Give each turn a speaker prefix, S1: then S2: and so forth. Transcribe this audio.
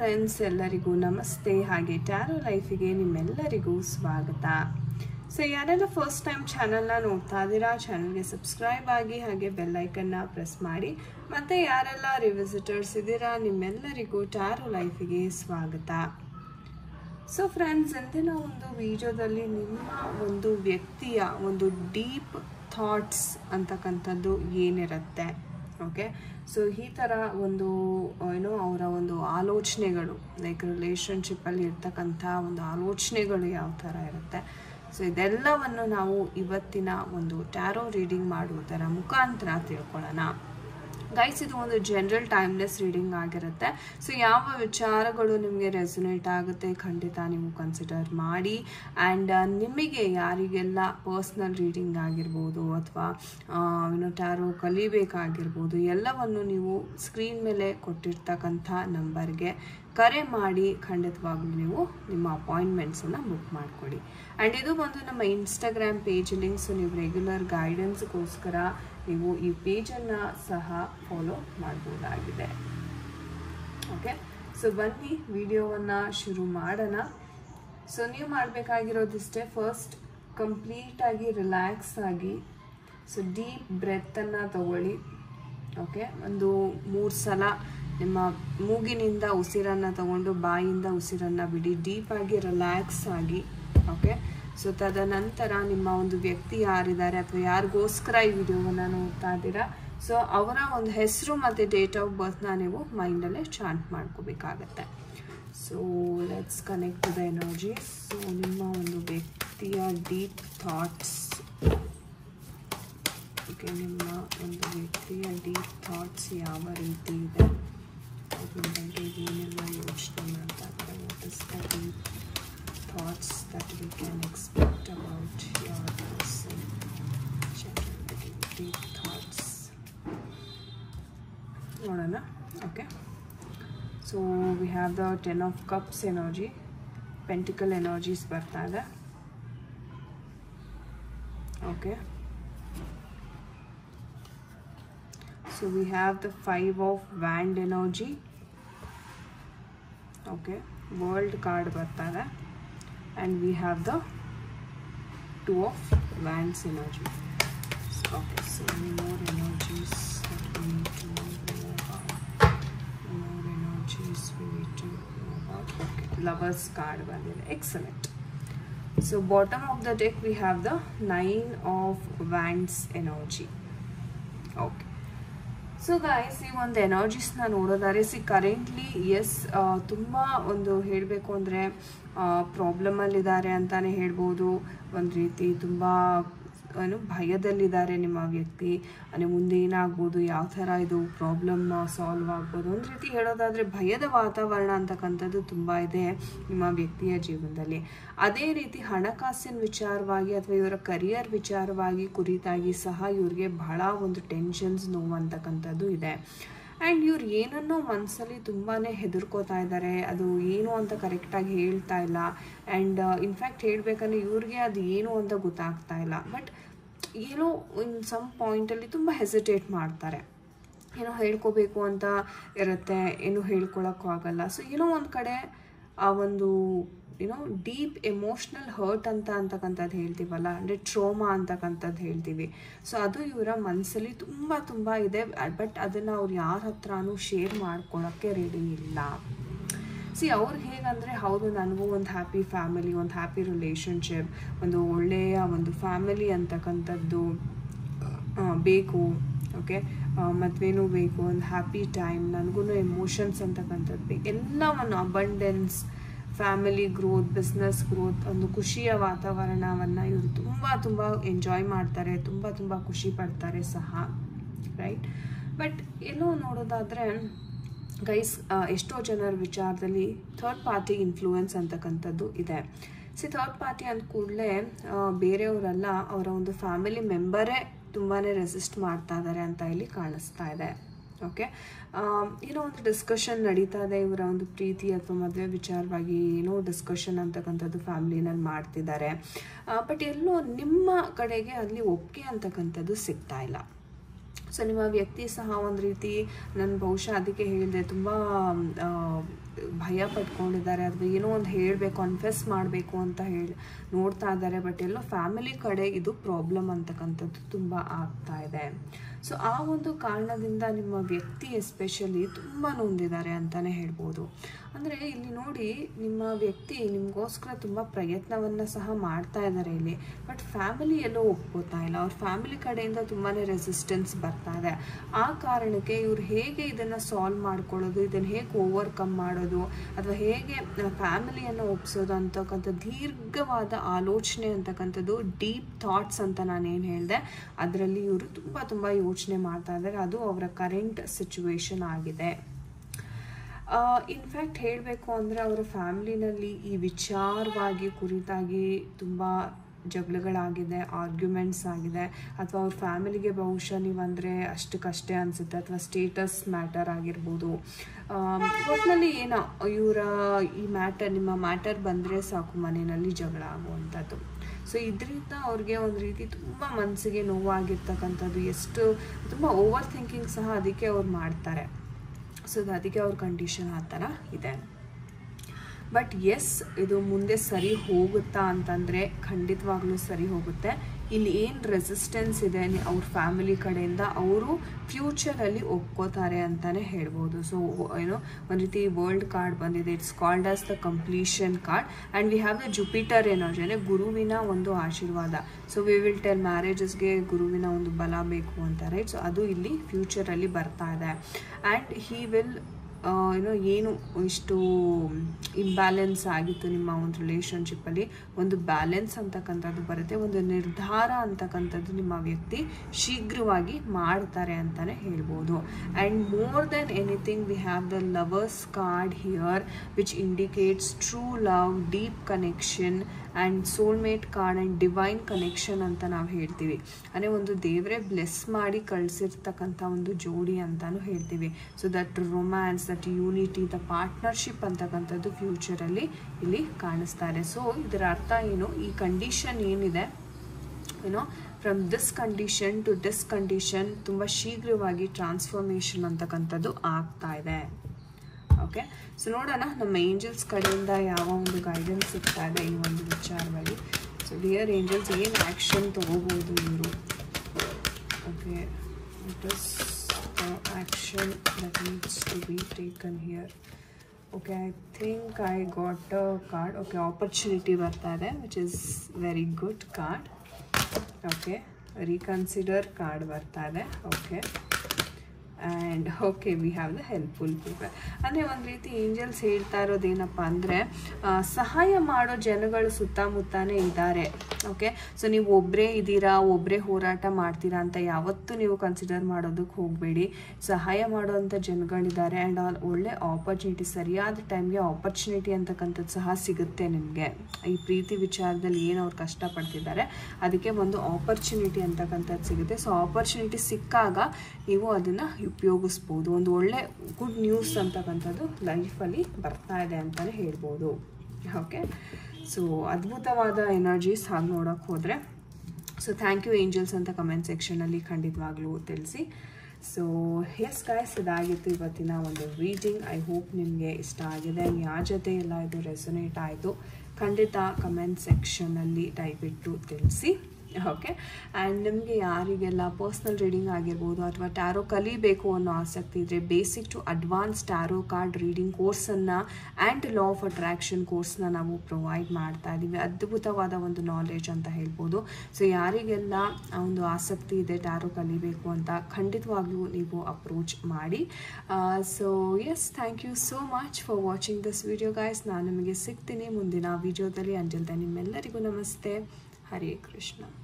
S1: Friends ಎಲ್ಲರಿಗೂ ನಮಸ್ತೆ ಹಾಗೆ ಟ್ಯಾರೋ ಲೈಫಿಗೆ ನಿಮ್ಮೆಲ್ಲರಿಗೂ ಸ್ವಾಗತ ಸೊ ಯಾರೆಲ್ಲ ಫಸ್ಟ್ ಟೈಮ್ ಚಾನಲ್ನ ನೋಡ್ತಾ ಇದ್ದೀರಾ ಚಾನಲ್ಗೆ ಸಬ್ಸ್ಕ್ರೈಬ್ ಆಗಿ ಹಾಗೆ ಬೆಲ್ಲೈಕನ್ನ ಪ್ರೆಸ್ ಮಾಡಿ ಮತ್ತು ಯಾರೆಲ್ಲ ರಿವಿಸಿಟರ್ಸ್ ಇದ್ದೀರಾ ನಿಮ್ಮೆಲ್ಲರಿಗೂ ಟ್ಯಾರೋ ಲೈಫಿಗೆ ಸ್ವಾಗತ ಸೊ ಫ್ರೆಂಡ್ಸ್ ಇಂದಿನ ಒಂದು ವಿಡಿಯೋದಲ್ಲಿ ನಿಮ್ಮ ಒಂದು ವ್ಯಕ್ತಿಯ ಒಂದು ಡೀಪ್ ಥಾಟ್ಸ್ ಅಂತಕ್ಕಂಥದ್ದು ಏನಿರುತ್ತೆ ಓಕೆ ಸೊ ಈ ಥರ ಒಂದು ಏನೋ ಅವರ ಒಂದು ಆಲೋಚನೆಗಳು ಲೈಕ್ ರಿಲೇಷನ್ಶಿಪ್ಪಲ್ಲಿ ಇರ್ತಕ್ಕಂಥ ಒಂದು ಆಲೋಚನೆಗಳು ಯಾವ ಥರ ಇರುತ್ತೆ ಸೊ ಇದೆಲ್ಲವನ್ನು ನಾವು ಇವತ್ತಿನ ಒಂದು ಟ್ಯಾರೋ ರೀಡಿಂಗ್ ಮಾಡುವುದರ ಮುಖಾಂತರ ತಿಳ್ಕೊಳ್ಳೋಣ ಗೈಸ್ ಇದು ಒಂದು ಜನರಲ್ ಟೈಮ್ಲೆಸ್ ರೀಡಿಂಗ್ ಆಗಿರುತ್ತೆ ಸೊ ಯಾವ ವಿಚಾರಗಳು ನಿಮಗೆ ರೆಸೊನೇಟ್ ಆಗುತ್ತೆ ಖಂಡಿತ ನೀವು ಕನ್ಸಿಡರ್ ಮಾಡಿ ಆ್ಯಂಡ್ ನಿಮಗೆ ಯಾರಿಗೆಲ್ಲ ಪರ್ಸ್ನಲ್ ರೀಡಿಂಗ್ ಆಗಿರ್ಬೋದು ಅಥವಾ ಏನೋ ಟ್ಯಾರೋ ಕಲಿಬೇಕಾಗಿರ್ಬೋದು ಎಲ್ಲವನ್ನು ನೀವು ಸ್ಕ್ರೀನ್ ಮೇಲೆ ಕೊಟ್ಟಿರ್ತಕ್ಕಂಥ ನಂಬರ್ಗೆ ಕರೆ ಮಾಡಿ ಖಂಡಿತವಾಗ್ಲೂ ನೀವು ನಿಮ್ಮ ಅಪಾಯಿಂಟ್ಮೆಂಟ್ಸನ್ನು ಬುಕ್ ಮಾಡಿಕೊಡಿ ಆ್ಯಂಡ್ ಇದು ಬಂದು ನಮ್ಮ ಇನ್ಸ್ಟಾಗ್ರಾಮ್ ಪೇಜ್ ಲಿಂಕ್ಸು ನೀವು ರೆಗ್ಯುಲರ್ ಗೈಡೆನ್ಸ್ಗೋಸ್ಕರ ನೀವು ಈ ಪೇಜನ್ನು ಸಹ ಫಾಲೋ ಮಾಡ್ಬೋದಾಗಿದೆ ಓಕೆ ಸೊ ಬನ್ನಿ ವಿಡಿಯೋವನ್ನು ಶುರು ಮಾಡೋಣ ಸೊ ನೀವು ಮಾಡಬೇಕಾಗಿರೋದಿಷ್ಟೇ ಫಸ್ಟ್ ಕಂಪ್ಲೀಟಾಗಿ ರಿಲ್ಯಾಕ್ಸ್ ಆಗಿ ಸೊ ಡೀಪ್ ಬ್ರೆತ್ತನ್ನು ತಗೊಳ್ಳಿ ಓಕೆ ಒಂದು ಮೂರು ಸಲ ನಿಮ್ಮ ಮೂಗಿನಿಂದ ಉಸಿರನ್ನು ತಗೊಂಡು ಬಾಯಿಂದ ಉಸಿರನ್ನು ಬಿಡಿ ಡೀಪಾಗಿ ರಿಲ್ಯಾಕ್ಸ್ ಆಗಿ ಓಕೆ ಸೊ ತದನಂತರ ನಿಮ್ಮ ಒಂದು ವ್ಯಕ್ತಿ ಯಾರಿದ್ದಾರೆ ಅಥವಾ ಯಾರಿಗೋಸ್ಕರ ಈ ವಿಡಿಯೋವನ್ನು ನೋಡ್ತಾ ಇದ್ದೀರಾ ಸೊ ಅವರ ಒಂದು ಹೆಸರು ಮತ್ತು ಡೇಟ್ ಆಫ್ ಬರ್ತ್ನ ನೀವು ಮೈಂಡಲ್ಲೇ ಚಾಂಟ್ ಮಾಡ್ಕೋಬೇಕಾಗತ್ತೆ so let's connect to the energy so ನಿಮ್ಮ ಒಂದು ವ್ಯಕ್ತಿಯ ಡೀಪ್ ಥಾಟ್ಸ್ ಓಕೆ ನಿಮ್ಮ ಒಂದು ವ್ಯಕ್ತಿಯ ಡೀಪ್ ಥಾಟ್ಸ್ ಯಾವ ರೀತಿ ಇದೆ ಅದ್ರ ಬಗ್ಗೆ ಏನೆಲ್ಲ ಯೋಚನೆ ಮಾಡ್ತಾ ಇದ್ದಾರೆ what is the deep thoughts that we can expect about your person. Generally, deep thoughts. ನೋಡೋಣ okay so we have the ten of cups energy pentacle energies ಬರ್ತಾ ಇದೆ okay so we have the five of wand energy okay world card ಬರ್ತಾ ಇದೆ and we have the two of wands energy so, okay so any more energies that we need to know about more energies we need to know about okay lovers card bandile excellent so bottom of the deck we have the nine of wands energy okay so guys ಈ ಒಂದು ಎನರ್ಜೀಸ್ನ ನೋಡೋದಾದ್ರೆ C currently S ತುಂಬ ಒಂದು ಹೇಳಬೇಕು ಅಂದರೆ ಪ್ರಾಬ್ಲಮಲ್ಲಿದ್ದಾರೆ ಅಂತಲೇ ಹೇಳ್ಬೋದು ಒಂದು ರೀತಿ ತುಂಬ ಏನು ಭಯದಲ್ಲಿದ್ದಾರೆ ನಿಮ್ಮ ವ್ಯಕ್ತಿ ಅಂದರೆ ಮುಂದೆ ಏನಾಗ್ಬೋದು ಯಾವ ಥರ ಇದು ಪ್ರಾಬ್ಲಮ್ ಸಾಲ್ವ್ ಆಗ್ಬೋದು ಒಂದು ರೀತಿ ಹೇಳೋದಾದರೆ ಭಯದ ವಾತಾವರಣ ಅಂತಕ್ಕಂಥದ್ದು ತುಂಬ ಇದೆ ನಿಮ್ಮ ವ್ಯಕ್ತಿಯ ಜೀವನದಲ್ಲಿ ಅದೇ ರೀತಿ ಹಣಕಾಸಿನ ವಿಚಾರವಾಗಿ ಅಥವಾ ಇವರ ಕರಿಯರ್ ವಿಚಾರವಾಗಿ ಕುರಿತಾಗಿ ಸಹ ಇವ್ರಿಗೆ ಬಹಳ ಒಂದು ಟೆನ್ಷನ್ಸ್ ನೋವು ಅಂತಕ್ಕಂಥದ್ದು ಇದೆ ಆ್ಯಂಡ್ ಇವ್ರು ಏನನ್ನೋ ಮನಸ್ಸಲ್ಲಿ ತುಂಬಾ ಹೆದರ್ಕೋತಾ ಇದ್ದಾರೆ ಅದು ಏನು ಅಂತ ಕರೆಕ್ಟಾಗಿ ಹೇಳ್ತಾ ಇಲ್ಲ ಆ್ಯಂಡ್ ಇನ್ಫ್ಯಾಕ್ಟ್ ಹೇಳಬೇಕಂದ್ರೆ ಇವ್ರಿಗೆ ಅದು ಏನು ಅಂತ ಗೊತ್ತಾಗ್ತಾ ಇಲ್ಲ ಬಟ್ ಏನೋ ಇನ್ ಸಮ್ ಪಾಯಿಂಟಲ್ಲಿ ತುಂಬ ಹೆಸಿಟೇಟ್ ಮಾಡ್ತಾರೆ ಏನೋ ಹೇಳ್ಕೋಬೇಕು ಅಂತ ಇರುತ್ತೆ ಏನು ಹೇಳ್ಕೊಳಕ್ಕೂ ಆಗಲ್ಲ ಸೊ ಏನೋ ಒಂದು ಕಡೆ ಆ ಒಂದು ಏನೋ ಡೀಪ್ ಎಮೋಷ್ನಲ್ ಹರ್ಟ್ ಅಂತ ಅಂತಕ್ಕಂಥದ್ದು ಹೇಳ್ತೀವಲ್ಲ ಅಂದರೆ ಟ್ರೋಮಾ ಅಂತಕ್ಕಂಥದ್ದು ಹೇಳ್ತೀವಿ ಸೊ ಅದು ಇವರ ಮನಸ್ಸಲ್ಲಿ ತುಂಬ ತುಂಬ ಇದೆ ಬಟ್ ಅದನ್ನು ಅವ್ರು ಯಾರ ಹತ್ರನೂ ಶೇರ್ ಮಾಡ್ಕೊಳ್ಳೋಕ್ಕೆ ರೆಡಿ ಇಲ್ಲ ಸಿ ಅವ್ರು ಹೇಗಂದರೆ ಹೌದು ನನಗೂ ಒಂದು ಹ್ಯಾಪಿ ಫ್ಯಾಮಿಲಿ ಒಂದು ಹ್ಯಾಪಿ ರಿಲೇಷನ್ಶಿಪ್ ಒಂದು ಒಳ್ಳೆಯ ಒಂದು ಫ್ಯಾಮಿಲಿ ಅಂತಕ್ಕಂಥದ್ದು ಬೇಕು ಓಕೆ ಮದುವೆನೂ ಬೇಕು ಒಂದು ಹ್ಯಾಪಿ ಟೈಮ್ ನನಗೂ ಎಮೋಷನ್ಸ್ ಅಂತಕ್ಕಂಥದ್ದು ಬೇಕು ಎಲ್ಲವನ್ನು abundance family growth business growth ಒಂದು ಖುಷಿಯ ವಾತಾವರಣವನ್ನು ಇವರು ತುಂಬ ತುಂಬ ಎಂಜಾಯ್ ಮಾಡ್ತಾರೆ ತುಂಬ ತುಂಬ ಖುಷಿ ಪಡ್ತಾರೆ ಸಹ ರೈಟ್ ಬಟ್ ಎಲ್ಲೋ ನೋಡೋದಾದರೆ ಗೈಸ್ ಎಷ್ಟೋ ಜನರ ವಿಚಾರದಲ್ಲಿ ಥರ್ಡ್ ಪಾರ್ಟಿ ಇನ್ಫ್ಲೂಯೆನ್ಸ್ ಅಂತಕ್ಕಂಥದ್ದು ಇದೆ ಸಿ ಥರ್ಡ್ ಪಾರ್ಟಿ ಅಂದ ಕೂಡಲೇ ಬೇರೆಯವರೆಲ್ಲ ಅವರ ಒಂದು ಫ್ಯಾಮಿಲಿ ಮೆಂಬರೇ ತುಂಬಾ ರೆಸಿಸ್ಟ್ ಮಾಡ್ತಾ ಇದ್ದಾರೆ ಅಂತ ಇಲ್ಲಿ ಕಾಣಿಸ್ತಾ ಇದೆ ಓಕೆ ಏನೋ ಒಂದು ಡಿಸ್ಕಷನ್ ನಡೀತಾ ಇದೆ ಇವರ ಒಂದು ಪ್ರೀತಿ ಅಥವಾ ಮದುವೆ ವಿಚಾರವಾಗಿ ಏನೋ ಡಿಸ್ಕಷನ್ ಅಂತಕ್ಕಂಥದ್ದು ಫ್ಯಾಮ್ಲಿನಲ್ಲಿ ಮಾಡ್ತಿದ್ದಾರೆ ಬಟ್ ಎಲ್ಲೋ ನಿಮ್ಮ ಕಡೆಗೆ ಅಲ್ಲಿ ಒಪ್ಪಿಗೆ ಅಂತಕ್ಕಂಥದ್ದು ಸಿಗ್ತಾ ಇಲ್ಲ ಸೊ ನಿಮ್ಮ ವ್ಯಕ್ತಿ ಸಹ ಒಂದು ರೀತಿ ನಾನು ಬಹುಶಃ ಅದಕ್ಕೆ ಹೇಳಿದೆ ತುಂಬ ಭಯ ಪಟ್ಕೊಂಡಿದ್ದಾರೆ ಅಥವಾ ಏನೋ ಒಂದು ಹೇಳಬೇಕು ಕನ್ಫೆಸ್ ಮಾಡಬೇಕು ಅಂತ ಹೇಳಿ ನೋಡ್ತಾ ಇದ್ದಾರೆ ಬಟ್ ಎಲ್ಲೋ ಫ್ಯಾಮಿಲಿ ಕಡೆ ಇದು ಪ್ರಾಬ್ಲಮ್ ಅಂತಕ್ಕಂಥದ್ದು ತುಂಬ ಆಗ್ತಾ ಇದೆ ಸೊ ಆ ಒಂದು ಕಾರಣದಿಂದ ನಿಮ್ಮ ವ್ಯಕ್ತಿ ಎಸ್ಪೆಷಲಿ ತುಂಬ ನೊಂದಿದ್ದಾರೆ ಅಂತಲೇ ಹೇಳ್ಬೋದು ಅಂದರೆ ಇಲ್ಲಿ ನೋಡಿ ನಿಮ್ಮ ವ್ಯಕ್ತಿ ನಿಮಗೋಸ್ಕರ ತುಂಬ ಪ್ರಯತ್ನವನ್ನು ಸಹ ಮಾಡ್ತಾ ಇದ್ದಾರೆ ಇಲ್ಲಿ ಬಟ್ ಫ್ಯಾಮಿಲಿ ಎಲ್ಲೋ ಒಪ್ಕೋತಾ ಇಲ್ಲ ಅವ್ರ ಫ್ಯಾಮಿಲಿ ಕಡೆಯಿಂದ ತುಂಬಾ ರೆಸಿಸ್ಟೆನ್ಸ್ ಬರ್ತಾ ಇದೆ ಆ ಕಾರಣಕ್ಕೆ ಇವ್ರು ಹೇಗೆ ಇದನ್ನು ಸಾಲ್ವ್ ಮಾಡ್ಕೊಳ್ಳೋದು ಇದನ್ನು ಹೇಗೆ ಓವರ್ಕಮ್ ಮಾಡೋದು ಅಥವಾ ಹೇಗೆ ಫ್ಯಾಮಿಲಿಯನ್ನು ಒಪ್ಸೋದು ಅಂತಕ್ಕಂಥ ದೀರ್ಘವಾದ ಆಲೋಚನೆ ಅಂತಕ್ಕಂಥದ್ದು ಡೀಪ್ ಥಾಟ್ಸ್ ಅಂತ ನಾನೇನು ಹೇಳಿದೆ ಅದರಲ್ಲಿ ಇವರು ತುಂಬ ತುಂಬ ಯೋಚನೆ ಮಾಡ್ತಾ ಇದ್ದಾರೆ ಅದು ಅವರ ಕರೆಂಟ್ ಸಿಚುವೇಶನ್ ಆಗಿದೆ ಇನ್ಫ್ಯಾಕ್ಟ್ ಹೇಳಬೇಕು ಅಂದರೆ ಅವರ ಫ್ಯಾಮ್ಲಿನಲ್ಲಿ ಈ ವಿಚಾರವಾಗಿ ಕುರಿತಾಗಿ ತುಂಬ ಜಗಳಗಳಾಗಿದೆ ಆರ್ಗ್ಯುಮೆಂಟ್ಸ್ ಆಗಿದೆ ಅಥವಾ ಅವ್ರ ಫ್ಯಾಮಿಲಿಗೆ ಬಹುಶಃ ನೀವಂದರೆ ಅಷ್ಟಕ್ಕಷ್ಟೇ ಅನಿಸುತ್ತೆ ಅಥವಾ ಸ್ಟೇಟಸ್ ಮ್ಯಾಟರ್ ಆಗಿರ್ಬೋದು ಒಟ್ಟಿನಲ್ಲಿ ಏನೋ ಇವರ ಈ ಮ್ಯಾಟರ್ ನಿಮ್ಮ ಮ್ಯಾಟರ್ ಬಂದರೆ ಸಾಕು ಮನೆಯಲ್ಲಿ ಜಗಳ ಆಗುವಂಥದ್ದು ಸೊ ಇದರಿಂದ ಅವ್ರಿಗೆ ಒಂದು ರೀತಿ ತುಂಬ ಮನಸ್ಸಿಗೆ ನೋವಾಗಿರ್ತಕ್ಕಂಥದ್ದು ಎಷ್ಟು ತುಂಬ ಓವರ್ ಥಿಂಕಿಂಗ್ ಸಹ ಅದಕ್ಕೆ ಅವ್ರು ಮಾಡ್ತಾರೆ ಸೊ ಅದಕ್ಕೆ ಅವ್ರ ಕಂಡೀಷನ್ ಆ ಥರ ಇದೆ ಬಟ್ ಎಸ್ ಇದು ಮುಂದೆ ಸರಿ ಹೋಗುತ್ತಾ ಅಂತಂದರೆ ಖಂಡಿತವಾಗ್ಲೂ ಸರಿ ಹೋಗುತ್ತೆ ಇಲ್ಲಿ ಏನು ರೆಸಿಸ್ಟೆನ್ಸ್ ಇದೆ ಅವ್ರ ಫ್ಯಾಮಿಲಿ ಕಡೆಯಿಂದ ಅವರು ಫ್ಯೂಚರಲ್ಲಿ ಒಪ್ಕೋತಾರೆ ಅಂತಲೇ ಹೇಳ್ಬೋದು ಸೊ ಏನೋ ಒಂದು ರೀತಿ ವರ್ಲ್ಡ್ ಕಾರ್ಡ್ ಬಂದಿದೆ it's called as the completion card and we have the Jupiter energy ಅಂದರೆ ಗುರುವಿನ ಒಂದು ಆಶೀರ್ವಾದ ಸೊ ವಿ ವಿಲ್ ಟೆಲ್ ಮ್ಯಾರೇಜಸ್ಗೆ ಗುರುವಿನ ಒಂದು ಬಲ ಬೇಕು ಅಂತ ರೈಟ್ ಸೊ ಅದು ಇಲ್ಲಿ ಫ್ಯೂಚರಲ್ಲಿ ಬರ್ತಾ ಇದೆ ಆ್ಯಂಡ್ ಹಿ ವಿಲ್ ಏನೋ ಏನು ಇಷ್ಟು ಇಂಬ್ಯಾಲೆನ್ಸ್ ಆಗಿತ್ತು ನಿಮ್ಮ ಒಂದು ರಿಲೇಷನ್ಶಿಪ್ಪಲ್ಲಿ ಒಂದು ಬ್ಯಾಲೆನ್ಸ್ ಅಂತಕ್ಕಂಥದ್ದು ಬರುತ್ತೆ ಒಂದು ನಿರ್ಧಾರ ಅಂತಕ್ಕಂಥದ್ದು ನಿಮ್ಮ ವ್ಯಕ್ತಿ ಶೀಘ್ರವಾಗಿ ಮಾಡ್ತಾರೆ ಅಂತಲೇ ಹೇಳ್ಬೋದು and more then anything we have the lovers card here which indicates true love deep connection and soulmate card and divine connection ಅಂತ ನಾವು ಹೇಳ್ತೀವಿ ಅಂದರೆ ಒಂದು ದೇವರೇ ಬ್ಲೆಸ್ ಮಾಡಿ ಕಳಿಸಿರ್ತಕ್ಕಂಥ ಒಂದು ಜೋಡಿ ಅಂತಲೂ ಹೇಳ್ತೀವಿ so that romance that unity the partnership ಅಂತಕ್ಕಂಥದ್ದು ಫ್ಯೂಚರಲ್ಲಿ ಇಲ್ಲಿ ಕಾಣಿಸ್ತಾ ಇದೆ ಸೊ ಇದರ ಅರ್ಥ ಏನು ಈ ಕಂಡೀಷನ್ ಏನಿದೆ ಏನೋ from this condition to this condition ತುಂಬ ಶೀಘ್ರವಾಗಿ ಟ್ರಾನ್ಸ್ಫಾರ್ಮೇಷನ್ ಅಂತಕ್ಕಂಥದ್ದು ಆಗ್ತಾ ಇದೆ ಓಕೆ ಸೊ ನೋಡೋಣ ನಮ್ಮ ಏಂಜಲ್ಸ್ ಕಡೆಯಿಂದ ಯಾವ ಒಂದು ಗೈಡೆನ್ಸ್ ಸಿಗ್ತಾ ಇದೆ ಈ ಒಂದು ವಿಚಾರದಲ್ಲಿ ಸೊ ಡಿಯರ್ ಏಂಜಲ್ಸ್ ಏನು ಆ್ಯಕ್ಷನ್ ತೊಗೋಬೋದು ಇವರು okay it is action that needs to be taken here okay I think I got a card okay opportunity ಬರ್ತಾ ಇದೆ which is very good card okay reconsider card ಬರ್ತಾ ಇದೆ okay and okay we have the helpful people ಅಂದರೆ ಒಂದು ರೀತಿ angels ಹೇಳ್ತಾ ಇರೋದೇನಪ್ಪ ಅಂದರೆ ಸಹಾಯ ಮಾಡೋ ಜನಗಳು ಸುತ್ತಮುತ್ತನೇ ಇದ್ದಾರೆ ಓಕೆ ಸೊ ನೀವು ಒಬ್ಬರೇ ಇದ್ದೀರಾ ಒಬ್ಬರೇ ಹೋರಾಟ ಮಾಡ್ತೀರಾ ಅಂತ ಯಾವತ್ತೂ ನೀವು ಕನ್ಸಿಡರ್ ಮಾಡೋದಕ್ಕೆ ಹೋಗಬೇಡಿ ಸಹಾಯ ಮಾಡೋವಂಥ ಜನಗಳಿದ್ದಾರೆ ಆ್ಯಂಡ್ ಒಳ್ಳೆ ಆಪರ್ಚುನಿಟಿ ಸರಿಯಾದ ಟೈಮ್ಗೆ ಆಪರ್ಚುನಿಟಿ ಅಂತಕ್ಕಂಥದ್ದು ಸಹ ಸಿಗುತ್ತೆ ನಿಮಗೆ ಈ ಪ್ರೀತಿ ವಿಚಾರದಲ್ಲಿ ಏನು ಅವ್ರು ಕಷ್ಟಪಡ್ತಿದ್ದಾರೆ ಅದಕ್ಕೆ ಒಂದು ಆಪರ್ಚುನಿಟಿ ಅಂತಕ್ಕಂಥದ್ದು ಸಿಗುತ್ತೆ ಸೊ ಆಪರ್ಚುನಿಟಿ ಸಿಕ್ಕಾಗ ನೀವು ಅದನ್ನು ಉಪಯೋಗಿಸ್ಬೋದು ಒಂದು ಒಳ್ಳೆ ಗುಡ್ ನ್ಯೂಸ್ ಅಂತಕ್ಕಂಥದ್ದು ಲೈಫಲ್ಲಿ ಬರ್ತಾ ಇದೆ ಅಂತಲೇ ಹೇಳ್ಬೋದು ಓಕೆ ಸೊ ಅದ್ಭುತವಾದ ಎನರ್ಜೀಸ್ ಹಾಗೆ ನೋಡೋಕ್ಕೆ ಹೋದರೆ ಸೊ ಥ್ಯಾಂಕ್ ಯು ಏಂಜಲ್ಸ್ ಅಂತ ಕಮೆಂಟ್ ಸೆಕ್ಷನಲ್ಲಿ ಖಂಡಿತವಾಗ್ಲೂ ತಿಳಿಸಿ ಸೊ ಎಸ್ ಗಾಯ್ಸ್ ಇದಾಗಿತ್ತು ಇವತ್ತಿನ ಒಂದು ರೀಡಿಂಗ್ ಐ ಹೋಪ್ ನಿಮಗೆ ಇಷ್ಟ ಆಗಿದೆ ಯಾರ ಜೊತೆ ಎಲ್ಲ ಇದು ರೆಸೊನೇಟ್ ಆಯಿತು ಖಂಡಿತ ಕಮೆಂಟ್ ಸೆಕ್ಷನಲ್ಲಿ ದಯವಿಟ್ಟು ತಿಳಿಸಿ ಓಕೆ ಆ್ಯಂಡ್ ನಿಮಗೆ ಯಾರಿಗೆಲ್ಲ ಪರ್ಸ್ನಲ್ ರೀಡಿಂಗ್ ಆಗಿರ್ಬೋದು ಅಥವಾ ಟ್ಯಾರೋ ಕಲಿಬೇಕು ಅನ್ನೋ ಆಸಕ್ತಿ ಇದ್ದರೆ basic to advance tarot card reading ಕೋರ್ಸನ್ನು ಆ್ಯಂಡ್ ಲಾ ಆಫ್ ಅಟ್ರಾಕ್ಷನ್ ಕೋರ್ಸ್ನ ನಾವು ಪ್ರೊವೈಡ್ ಮಾಡ್ತಾ ಇದ್ದೀವಿ ಅದ್ಭುತವಾದ ಒಂದು ನಾಲೆಜ್ ಅಂತ ಹೇಳ್ಬೋದು ಸೊ ಯಾರಿಗೆಲ್ಲ ಒಂದು ಆಸಕ್ತಿ ಇದೆ ಟ್ಯಾರೋ ಕಲಿಬೇಕು ಅಂತ ಖಂಡಿತವಾಗ್ಲೂ ನೀವು ಅಪ್ರೋಚ್ ಮಾಡಿ so yes thank you so much for watching this video guys ನಾನು ನಿಮಗೆ ಸಿಗ್ತೀನಿ ಮುಂದಿನ ವಿಡಿಯೋದಲ್ಲಿ ಅಂಜಲ್ದ ನಿಮ್ಮೆಲ್ಲರಿಗೂ ನಮಸ್ತೆ ಹರೇ ಕೃಷ್ಣ